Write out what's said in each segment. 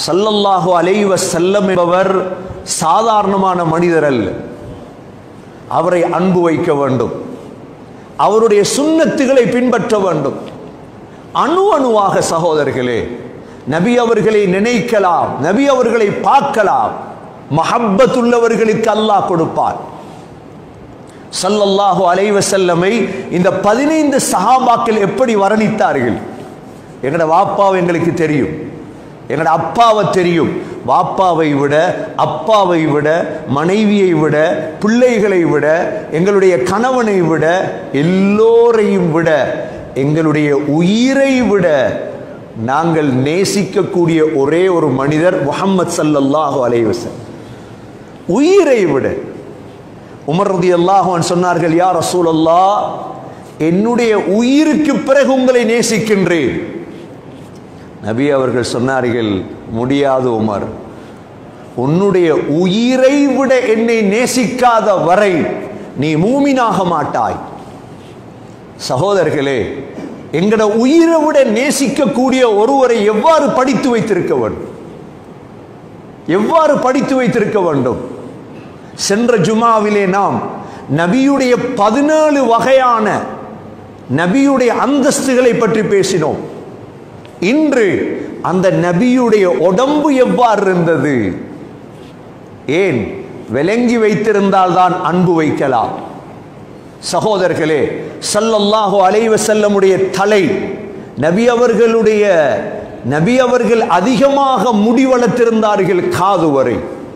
சல்லல்லாஹு அலைஹி வஸல்லம் என்பவர் சாதாரணமான மனிதர் அல்ல அவரை அன்பு வைக்க வேண்டும் அவருடைய சுன்னத்துகளை பின்பற்ற வேண்டும் அணு அணுவாக சகோதரர்களே நபி அவர்களை நினைக்கலாம் நபி அவர்களை பார்க்கலாம் மஹப்பத்துள்ளவர்களுக்கு அல்லாஹ் கொடுப்பார் சல்லல்லாஹு அலைஹி வஸல்லமை இந்த பதினைந்து சஹாபாக்கள் எப்படி வர்ணித்தார்கள் எங்கட வாப்பாவை எங்களுக்கு தெரியும் எங்கட அப்பாவை தெரியும் வாப்பாவை விட அப்பாவை விட மனைவியை விட பிள்ளைகளை விட எங்களுடைய கணவனை விட எல்லோரையும் விட எங்களுடைய உயிரை விட நாங்கள் நேசிக்கக்கூடிய ஒரே ஒரு மனிதர் முகமது சல்லல்லாஹு அலைஹி வஸல்லம் உயிரை விட உமர் ரலியல்லாஹு அன்ஹு சொன்னார்கள் யா ரசூலல்லாஹ் என்னுடைய உயிருக்கு பிறகு உங்களை நேசிக்கின்றேன் நபி அவர்கள் சொன்னார்கள் முடியாது உமர் உன்னுடைய உயிரை விட என்னை நேசிக்காத வரை நீ மூமினாக மாட்டாய் சகோதரர்களே எங்கட உயிரை விட நேசிக்கக்கூடிய ஒருவரை எவ்வாறு படித்து வைத்திருக்க வேண்டும் எவ்வாறு படித்து வைத்திருக்க வேண்டும் சென்ற ஜுமாவிலே நாம் நபியுடைய பதினேழு வகையான நபியுடைய அந்தஸ்துகளை பற்றி பேசினோம் இன்று அந்த நபியுடைய உடம்பு எவ்வாறு இருந்தது ஏன் விளங்கி வைத்திருந்தால் தான் அன்பு வைக்கலாம் சகோதரர்களே சல்லல்லாஹு அலைஹி வஸல்லமுடைய தலை நபி அவர்களுடைய நபி அவர்கள் அதிகமாக முடி வளர்த்திருந்தார்கள் காது வரை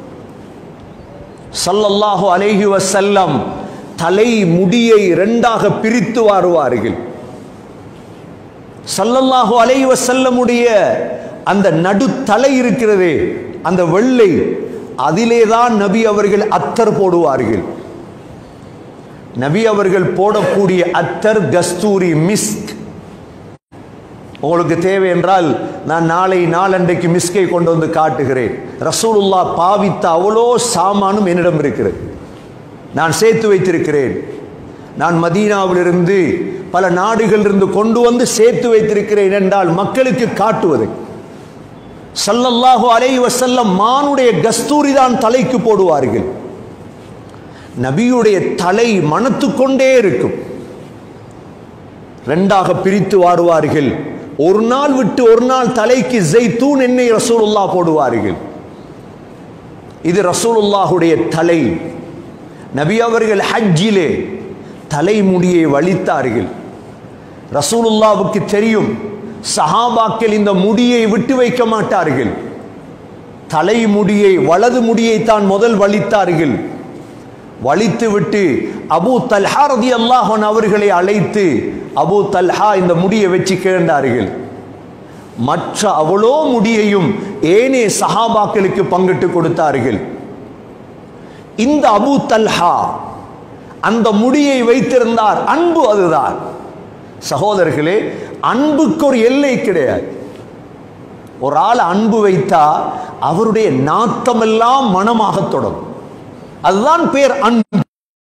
சல்லல்லாஹு அலைஹி வஸல்லம் தலை முடியை இரண்டாக பிரித்து வாருவார்கள் சல்லல்லாஹு அலைஹி வஸல்லமுடைய அந்த நடுத்தலை இருக்கிறதே அந்த வெள்ளை அதிலே தான் நபி அவர்கள் அத்தர் போடுவார்கள் நபி அவர்கள் போடக்கூடிய அத்தர் கஸ்தூரி மிஸ்க் உங்களுக்கு தேவை என்றால் நான் நாளை நாளன்றைக்கு மிஸ்கை கொண்டு வந்து காட்டுகிறேன் ரசூலுல்லா பாவித்த அவ்வளோ சாமானும் என்னிடம் இருக்கிறது நான் சேர்த்து வைத்திருக்கிறேன் நான் மதீனாவிலிருந்து பல நாடுகளிலிருந்து கொண்டு வந்து சேர்த்து வைத்திருக்கிறேன் என்றால் மக்களுக்கு காட்டுவது சல்லல்லாஹு அலைஹி வஸல்லம் மானுடைய கஸ்தூரி தான் தலைக்கு போடுவார்கள் நபியுடைய தலை மனத்து கொண்டே இருக்கும் ரெண்டாக பிரித்து வாடுவார்கள் ஒரு நாள் விட்டு ஒரு நாள் தலைக்கு ஜெய்தூன் எண்ணெய் ரசூலுல்லா போடுவார்கள் இது ரசூலுல்லாஹுடைய தலை நபி அவர்கள் ஹஜ்ஜிலே தலைமுடியை வலித்தார்கள் ரசூலுல்லாவுக்கு தெரியும் சஹாபாக்கள் இந்த முடியை விட்டு வைக்க மாட்டார்கள் தலைமுடியை வலது முடியை தான் முதல் வலித்தார்கள் வலித்து விட்டு அபு தல்ஹா ரதி அல்லாஹன் அவர்களை அழைத்து அபு தல்ஹா இந்த முடியை வச்சு கேண்டார்கள் மற்ற அவ்வளோ முடியையும் ஏனே சஹாபாக்களுக்கு பங்கிட்டு கொடுத்தார்கள் இந்த அபு தல்ஹா அந்த முடியை வைத்திருந்தார் அன்பு அதுதான் சகோதரர்களே அன்புக்கு ஒரு எல்லை கிடையாது ஒரு ஆள் அன்பு வைத்தா அவருடைய நாத்தமெல்லாம் மனமாக தொடரும் அதுதான் பேர் அன்பு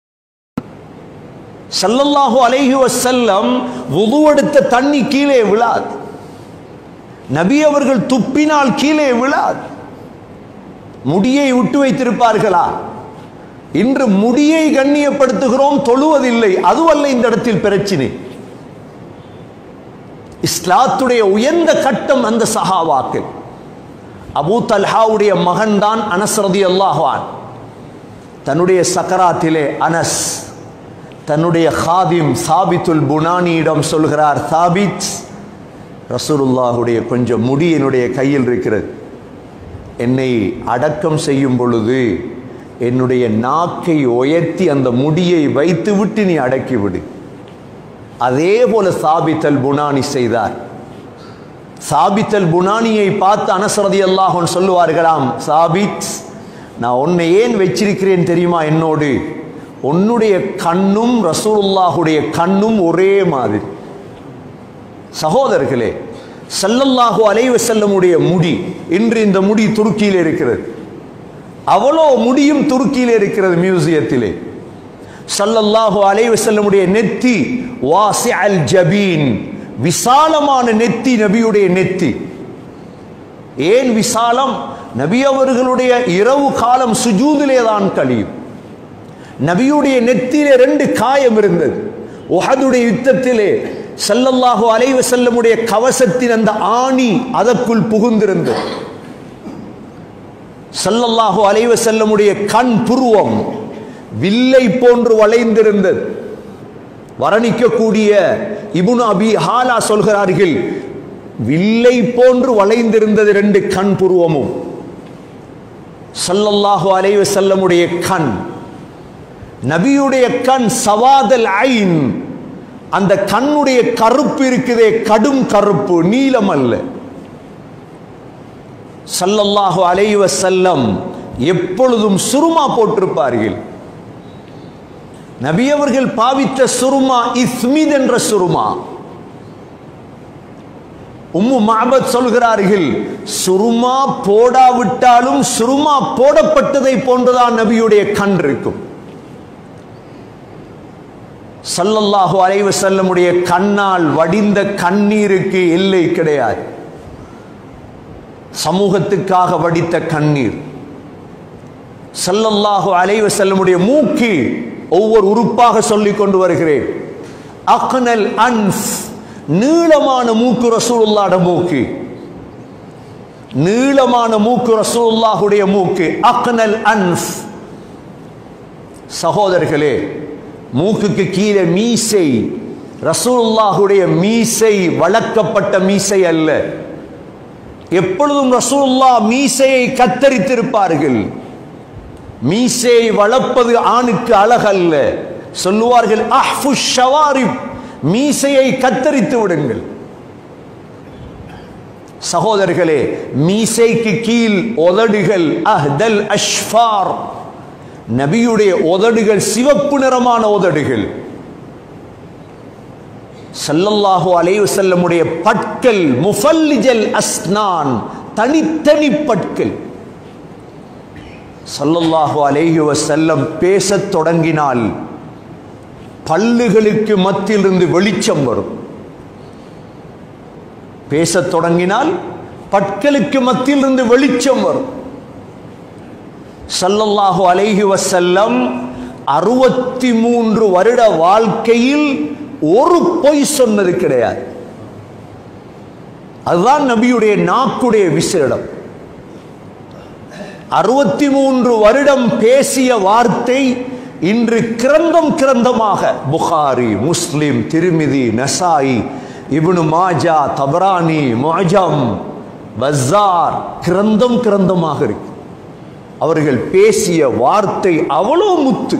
சல்லல்லாஹு அலைஹி வஸல்லம் வுது எடுத்த தண்ணி கீழே விழாது நபி அவர்கள் துப்பினால் கீழே விழாது முடியை விட்டு வைத்திருப்பார்களா இன்று முடியை கண்ணியப்படுத்துகிறோம் தொழுவதில்லை அதுவல்ல இந்த இடத்தில் பிரச்சினை இஸ்லாத்துடைய உயர்ந்த கட்டம் அந்த சஹாவாக்கள் அபூ தல்ஹாவுடைய மகன்தான் அனஸ் ரதி அல்லாஹான் தன்னுடைய சக்கராத்திலே அனஸ் தன்னுடைய ஹாதிம் சாபித்துல் புனானியிடம் சொல்கிறார் சாபித் ரசூலுல்லாஹுடைய கொஞ்சம் முடி என்னுடைய கையில் இருக்கிறது என்னை அடக்கம் செய்யும் பொழுது என்னுடைய நாக்கை உயர்த்தி அந்த முடியை வைத்து விட்டு நீ அடக்கிவிடு அதே போல சாபித்தல் புனானி செய்தார் சாபித்தல் புனானியை பார்த்து அனசரதி அல்லாஹன் சொல்லுவார்களாம் சாபித் நான் உன்னை ஏன் வச்சிருக்கிறேன் தெரியுமா என்னோடு உன்னுடைய கண்ணும் ரசூலுல்லாஹுடைய கண்ணும் ஒரே மாதிரி சகோதரர்களே சல்லல்லாஹு அலைவ செல்லமுடைய முடி இன்று இந்த முடி துருக்கியில் இருக்கிறது அவ்வளோ முடியும் துருக்கியில் இருக்கிறது மியூசியத்திலே சல்லல்லாஹு அலைவ செல்லமுடைய நெத்தி வாசி அல் ஜபீன் விசாலமான நெத்தி நபியுடைய நெத்தி ஏன் விசாலம் நபி அவர்களுடைய இரவு காலம் சுஜூதிலே தான் கழியும் நபியுடைய நெத்தியிலே ரெண்டு காயம் இருந்தது உஹதுடைய யுத்தத்திலே ஸல்லல்லாஹு அலைஹி வஸல்லமுடைய கவசத்தின் அந்த ஆணி அதற்குள் புகுந்திருந்தது ஸல்லல்லாஹு அலைஹி வஸல்லமுடைய கண் புருவம் வில்லை போன்று வளைந்திருந்தது வர்ணிக்கக்கூடிய இப்னு அபி ஹாலா சொல்கிறார்கள் வில்லை போன்று வளைந்திருந்தது ரெண்டு கண் புருவமும் ஸல்லல்லாஹு அலைஹி வஸல்லமுடைய கண் நபியுடைய கண் சவாதல் ஐன் அந்த கண்ணுடைய கருப்பு இருக்குதே கடும் கருப்பு நீலம் அல்ல ஸல்லல்லாஹு அலைஹி வஸல்லம் எப்பொழுதும் சுருமா போட்டிருப்பார்கள் நபி அவர்கள் பாவித்த சுருமா இஸ்மித் என்ற சுருமா உம்மு மாபத் சொல்கிறார்கள் சுருமா போடாவிட்டாலும் சுருமா போடப்பட்டதை போன்றுதான் நபியுடைய கண் இருக்கும் சல்லல்லாஹு அலைஹி வஸல்லமுடைய கண்ணால் வடிந்த கண்ணீருக்கு எல்லை கிடையாது சமூகத்துக்காக வடித்த கண்ணீர் சல்லல்லாஹு அலைஹி வஸல்லமுடைய மூக்கு ஒவ்வொரு உறுப்பாக சொல்லிக் கொண்டு வருகிறேன் அக்னல் அன்ஃப் நீளமான மூக்கு ரசூலுல்லாஹ்ட மூக்கு நீளமான மூக்கு ரசூலுல்லாஹுடைய மூக்கு அக்னல் அன்ஃப் சகோதரர்களே மூக்குக்கு கீழே மீசை ரசூலுல்லாஹுடைய மீசை வளர்க்கப்பட்ட மீசை அல்ல எப்பொழுதும் ரசூலுல்லா மீசையை கத்தரித்திருப்பார்கள் மீசையை வளர்ப்பது ஆணுக்கு அழகல்ல சொல்லுவார்கள் அஹ்ஃபு ஷவாரிப் மீசையை கத்தரித்து விடுங்கள் சகோதரர்களே மீசைக்கு கீழ் உதடுகள் அஹ்தல் அஷ்ஃபார் நபியுடைய உதடுகள் சிவப்பு நிறமான உதடுகள் சல்லல்லாஹு அலைஹி வஸல்லமுடைய பற்கள் முஃபல்லிஜல் அஸ்னான் தனித்தனி பற்கள் சல்லல்லாஹு அலைஹி வஸல்லம் பேசத் தொடங்கினால் பல்லுகளுக்கு மத்தியிலிருந்து வெளிச்சம் வரும் பேசத் தொடங்கினால் பற்களுக்கு மத்தியிலிருந்து வெளிச்சம் வரும் சல்லல்லாஹு அலைஹி வஸல்லம் அறுபத்தி மூன்று வருட வாழ்க்கையில் ஒரு பொய் சொன்னது கிடையாது அதுதான் நபியுடைய நாக்குடைய விசேடம் அறுபத்தி மூன்று வருடம் பேசிய வார்த்தை இன்று கிரந்தம் கிரந்தமாக புகாரி முஸ்லிம் திருமிதி நசாயி இப்னு மாஜா தபரானி மொஜம் பஸார் கிரந்தம் கிரந்தமாக இருக்கு அவர்கள் பேசிய வார்த்தை அவ்வளோ முத்து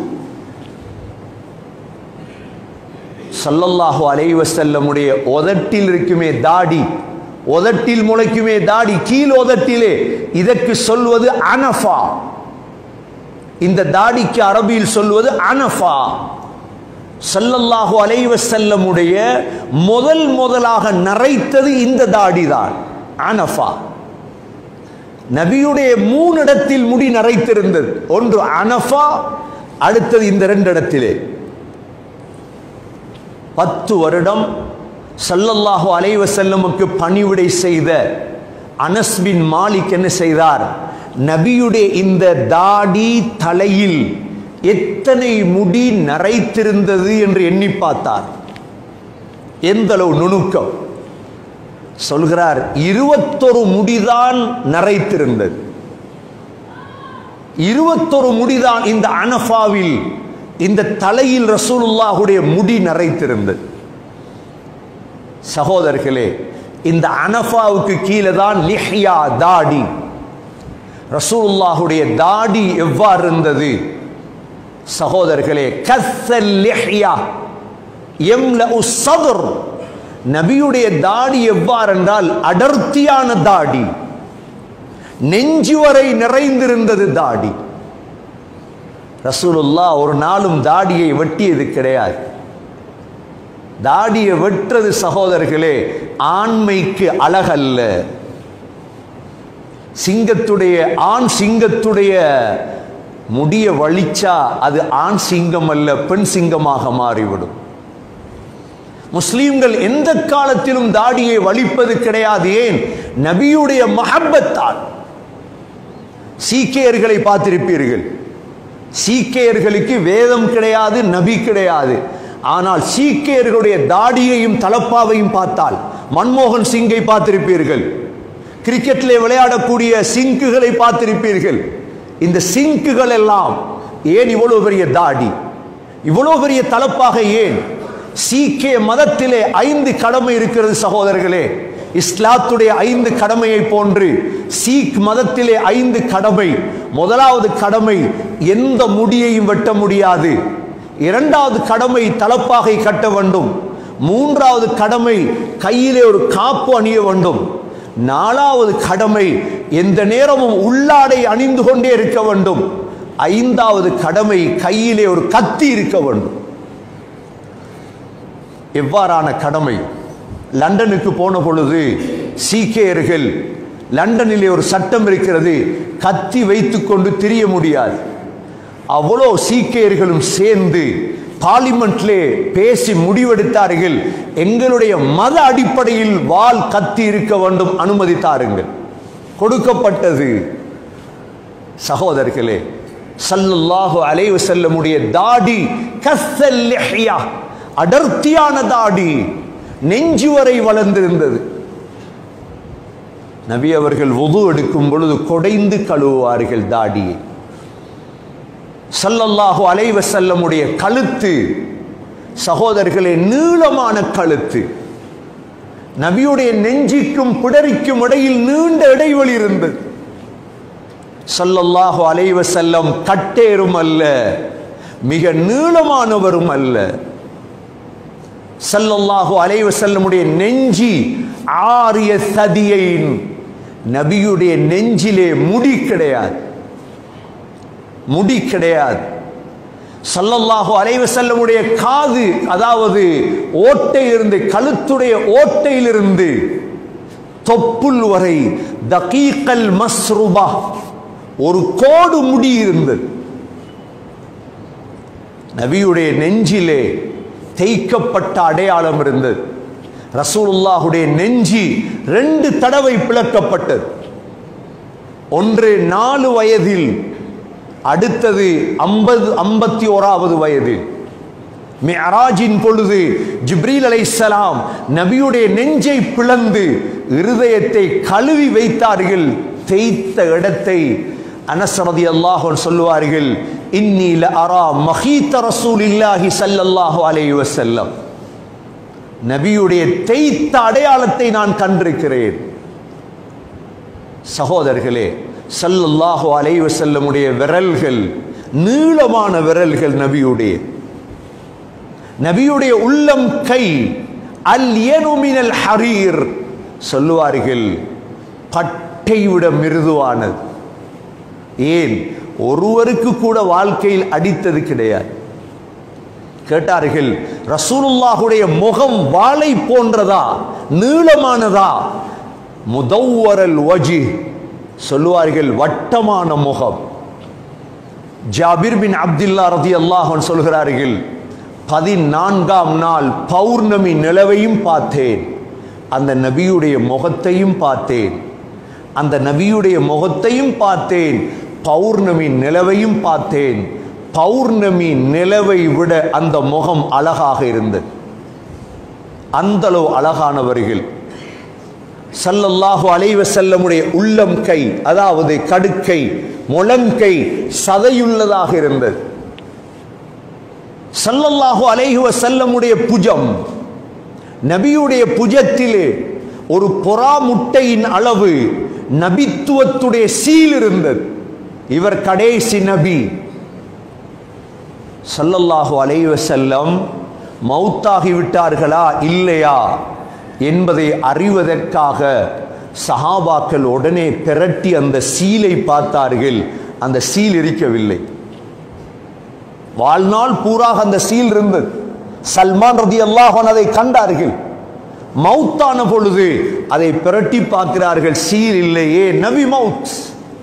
சல்லல்லாஹு அலைஹி வஸல்லமுடைய உதட்டில் இருக்குமே தாடி உதட்டில் முளைக்குமே தாடி கீழ் உதட்டிலே இதற்கு சொல்வது அனஃபா இந்த தாடிக்கு அரபியில் சொல்வது அனஃபா சல்லல்லாஹு அலைஹி வஸல்லமுடைய முதல் முதலாக நரைத்தது இந்த தாடிதான் அனஃபா நபியுடைய மூணு இடத்தில் முடி நரைத்திருந்தது ஒன்று அனஃபா அடுத்தது இந்த ரெண்டு இடத்திலே பத்து வருடம் சல்லல்லாஹு அலைஹி வஸல்லமுக்கு பணிவிடை செய்த அனஸ் பின் மாலிக் என்ன செய்தார் நபியுடைய இந்த தாடி தலையில் எத்தனை முடி நரைத்திருந்தது என்று எண்ணி பார்த்தார் எந்த அளவு நுணுக்கம் சொல்கிறார் இருபத்தொரு முடிதான் நரைத்திருந்தது இருபத்தொரு முடிதான் இந்த அனஃபாவில் இந்த தலையில் ரசூலுல்லாஹுடைய முடி நரைத்திருந்தது சகோதரர்களே இந்த அனஃபாவுக்கு கீழே தான் லிஹ்யா தாடி ரசூலுல்லாஹுடைய தாடி எவ்வாறு இருந்தது சகோதரர்களே கஸ்ஸல் லிஹ்யா எம்லஉ ஸத்ர் நபியுடைய தாடி எவ்வாறு என்றால் அடர்த்தியான தாடி நெஞ்சு வரை நிறைந்திருந்தது தாடி ரசூலுல்லா ஒரு நாளும் தாடியை வெட்டியது கிடையாது தாடியை வெட்டுறது சகோதரர்களே ஆண்மைக்கு அழகல்ல சிங்கத்துடைய ஆண் சிங்கத்துடைய முடிய வலிச்சா அது ஆண் சிங்கம் அல்ல பெண் சிங்கமாக மாறிவிடும் முஸ்லீம்கள் எந்த காலத்திலும் தாடியை வலிப்பது கிடையாது ஏன் நபியுடைய மஹப்பத்தால் சீக்கியர்களை பார்த்திருப்பீர்கள் சீக்கியர்களுக்கு வேதம் கிடையாது நபி கிடையாது ஆனால் சீக்கியர்களுடைய தாடியையும் தலப்பாவையும் பார்த்தால் மன்மோகன் சிங்கை பார்த்திருப்பீர்கள் கிரிக்கெட்டிலே விளையாடக்கூடிய சிங்குகளை பார்த்திருப்பீர்கள் இந்த சிங்குகள் எல்லாம் ஏன் இவ்வளவு பெரிய தாடி இவ்வளவு பெரிய தலப்பாக ஏன் சீக்கிய மதத்திலே ஐந்து கடமை இருக்கிறது சகோதரர்களே இஸ்லாத்துடைய ஐந்து கடமையை போன்று சீக் மதத்திலே ஐந்து கடமை முதலாவது கடமை எந்த முடியையும் வெட்ட முடியாது இரண்டாவது கடமை தலப்பாகை கட்ட வேண்டும் மூன்றாவது கடமை கையிலே ஒரு காப்பு அணிய வேண்டும் நாலாவது கடமை எந்த நேரமும் உள்ளாடை அணிந்து கொண்டே இருக்க வேண்டும் ஐந்தாவது கடமை கையிலே ஒரு கத்தி இருக்க வேண்டும் எவ்வாறான கடமை லண்டனுக்கு போன பொழுது சீக்கியர்கள் லண்டனிலே ஒரு சட்டம் இருக்கிறது கத்தி வைத்துக்கொண்டு திரிய முடியாது அவ்வளோ சீக்கியர்களும் சேர்ந்து பார்லிமெண்ட்லே பேசி முடிவெடுத்தார்கள் எங்களுடைய மத அடிப்படையில் வால் கத்தி இருக்க வேண்டும் அனுமதித்தாருங்கள் கொடுக்கப்பட்டது சகோதரர்களே சல்லல்லாஹு அலைஹி வஸல்லமுடைய தாடி கஸ்ஸல் லிஹ்யா அடர்த்தியான தாடி நெஞ்சு வரை வளர்ந்திருந்தது நபி அவர்கள் வுது எடுக்கும் பொழுது கொடைந்து கழுவுவார்கள் தாடியை சல்லல்லாஹு அலைஹி வஸல்லமுடைய கழுத்து சகோதரர்களே நீளமான கழுத்து நபியுடைய நெஞ்சிக்கும் பிடரிக்கும் இடையில் நீண்ட இடைவெளி இருந்தது சல்லல்லாஹு அலைஹி வஸல்லம் கட்டேரும் அல்ல மிக நீளமானவரும் அல்ல சல்லல்லாஹு அலைஹி வஸல்லமுடைய நெஞ்சி ஆரிய சதியின் நபியுடைய நெஞ்சிலே முடி கிடையாது முடி கிடையாது சல்லல்லாஹு அலைஹி வஸல்லமுடைய காது அதாவது ஓட்டையிலிருந்து கழுத்துடைய ஓட்டையிலிருந்து தொப்புள் வரை தகீக்கல் மஸ்ருபா ஒரு கோடு முடி இருந்தது நபியுடைய நெஞ்சிலே தேய்க்கப்பட்ட அடையாளம் இருந்தது ரசூலுல்லாஹுடைய நெஞ்சி ரெண்டு தடவை பிளக்கப்பட்டது ஒன்று நாலு வயதில் அடுத்தது ஐம்பது ஐம்பத்தி ஓராவது வயதில் மிஅராஜின் பொழுது ஜிப்ரீல் அலைஹிஸ்ஸலாம் நபியுடைய நெஞ்சை பிளந்து இருதயத்தை கழுவி வைத்தார்கள் தேய்த்த இடத்தை அனஸ் ரலியல்லாஹு அன்ஹு சொல்லுவார்கள் இன்னி லஅரா மஹீத ரசூலில்லாஹி ஸல்லல்லாஹு அலைஹி வஸல்லம் நபியுடைய தேய்த்த அடையாளத்தை நான் கண்டிருக்கிறேன் சகோதரர்களே ஸல்லல்லாஹு அலைஹி வஸல்லமுடைய விரல்கள் நீளமான விரல்கள் நபியுடைய நபியுடைய உள்ளம் கை அல் மினல் ஹரீர் சொல்லுவார்கள் பட்டை விட மிருதுவானது ஏன் ஒருவருக்கு கூட வாழ்க்கையில் அடித்தது கிடையாது கேட்டார்கள் ரசூலுல்லாஹுடைய முகம் வாளை போன்றதா நீளமானதா முதவ்வரல் வஜி சொல்லுவார்கள் வட்டமான முகம் ஜாபிர் பின் அப்துல்லா ரதி அல்லாஹன் சொல்கிறார்கள் பதினான்காம் நாள் பௌர்ணமி நிலவையும் பார்த்தேன் அந்த நபியுடைய முகத்தையும் பார்த்தேன் அந்த நபியுடைய முகத்தையும் பார்த்தேன் பௌர்ணமி நிலவையும் பார்த்தேன் பௌர்ணமி நிலவை விட அந்த முகம் அழகாக இருந்தது அந்தளவு அழகானவர்கள் சல்லல்லாஹு அலைவ செல்லமுடைய உள்ளம் கை அதாவது கடுக்கை முழங்கை சதையுள்ளதாக இருந்தது சல்லல்லாஹு அலைஹி வஸல்லமுடைய புஜம் நபியுடைய புஜத்திலே ஒரு புறா முட்டையின் அளவு நபித்துவத்துடைய சீல் இருந்தது இவர் கடைசி நபி சல்லல்லாஹு அலைஹி வஸல்லம் மௌத்தாகி விட்டார்களா இல்லையா என்பதை அறிவதற்காக சஹாபாக்கள் உடனே திரட்டி அந்த சீலை பார்த்தார்கள் அந்த சீல் இருக்கவில்லை வாழ்நாள் பூராக அந்த சீல் இருந்தது சல்மான் ரதி அல்லாஹன் அதை கண்டார்கள் மவுத்தான பொழுது அதை பிரட்டி பார்க்கிறார்கள் சீல் இல்லையே நபி மவுத்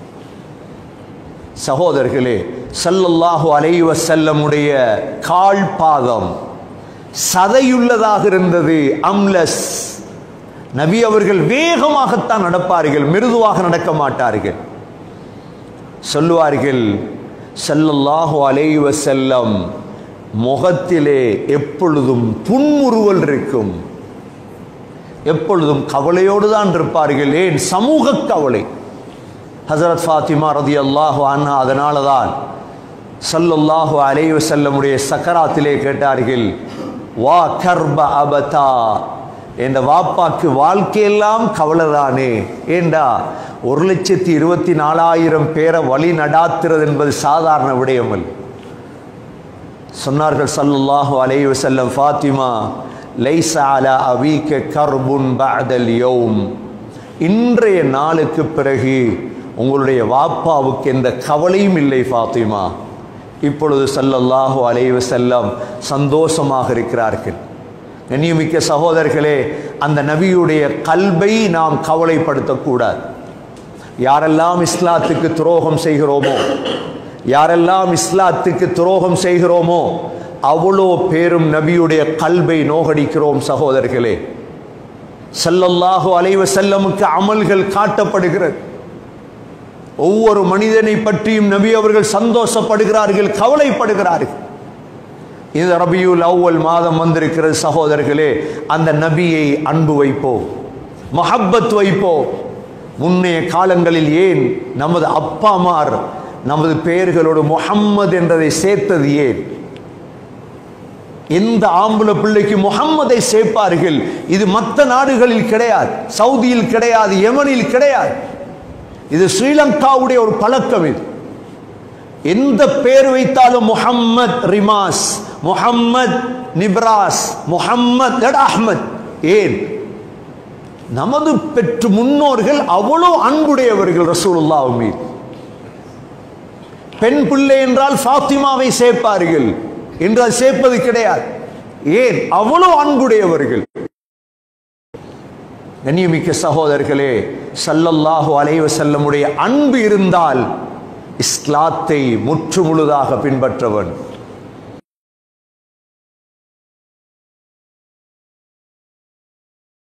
சகோதரர்களே சல்லல்லாஹு அலைஹி வஸல்லமுடைய கால் பாதம் சதையுள்ளதாக இருந்தது அம்லஸ் நபி அவர்கள் வேகமாகத்தான் நடப்பார்கள் மிருதுவாக நடக்க மாட்டார்கள் சொல்லுவார்கள் ஸல்லல்லாஹு அலைஹி வஸல்லம் முகத்திலே எப்பொழுதும் புன்முறுவல் இருக்கும் எப்பொழுதும் கவலையோடு தான் இருப்பார்கள் ஏன் சமூக கவலை ஹசரத் ஃபாத்திமா ரதி அல்லாஹு அண்ணா அதனால தான் சல்லல்லாஹு அலைஹி வஸல்லமுடைய சக்கராத்திலே கேட்டார்கள் வா கர்ப அபதா என்ற வாப்பாக்கு வாழ்க்கையெல்லாம் கவலைதானே ஏண்டா ஒரு லட்சத்தி இருபத்தி நாலாயிரம் பேரை வழி நடாத்துறது என்பது சாதாரண விடயமல் சொன்னார்கள் சல்லல்லாஹு அலைஹி வஸல்லம் ஃபாத்திமா லைஸ அலா அபீக்க கர்புன் பஅதல் யௌம் இன்றைய நாளுக்கு பிறகு உங்களுடைய வாப்பாவுக்கு எந்த கவலையும் இல்லை ஃபாத்திமா இப்பொழுது சல்லல்லாஹு அலைஹி வஸல்லம் சந்தோஷமாக இருக்கிறார்கள் கண்ணியமிக்க சகோதரர்களே அந்த நபியுடைய கல்வை நாம் கவலைப்படுத்தக்கூடாது யாரெல்லாம் இஸ்லாத்துக்கு துரோகம் செய்கிறோமோ யாரெல்லாம் இஸ்லாத்துக்கு துரோகம் செய்கிறோமோ அவ்வளோ பேரும் நபியுடைய கல்வை நோகடிக்கிறோம் சகோதரர்களே சல்லல்லாஹு அலைவ செல்லமுக்கு அமல்கள் காட்டப்படுகிறது ஒவ்வொரு மனிதனை பற்றியும் நபி அவர்கள் சந்தோஷப்படுகிறார்கள் கவலைப்படுகிறார்கள் இந்த ரபியுல் அவ்வல் மாதம் வந்திருக்கிறது சகோதரர்களே அந்த நபியை அன்பு வைப்போம் மஹப்பத் வைப்போம் முன்னைய காலங்களில் ஏன் நமது அப்பாமார் நமது பெயர்களோடு முஹம்மது என்றதை சேர்த்தது ஏன் எந்த ஆம்பளை பிள்ளைக்கு முகம்மதை சேர்ப்பார்கள் இது மற்ற நாடுகளில் கிடையாது சவுதியில் கிடையாது யமனில் கிடையாது இது ஸ்ரீலங்காவுடைய ஒரு பழக்கம் இது எந்த பேர் வைத்தாலும் முஹம்மத் ரிமாஸ் முஹம்மத் நிப்ராஸ் முஹம்மத் அஹ்மத் ஏன் நமது பெற்று முன்னோர்கள் அவ்வளோ அன்புடையவர்கள் ரசூலுல்லாஹ் மீது பெண் பிள்ளை என்றால் ஃபாத்திமாவை சேர்ப்பார்கள் என்று அது சேர்ப்பது கிடையாது ஏன் அவ்வளோ அன்புடையவர்கள் கண்ணியமிக்க சகோதரர்களே சல்லல்லாஹு அலைவ செல்லமுடைய அன்பு இருந்தால் இஸ்லாத்தை முற்று முழுதாக பின்பற்றவன்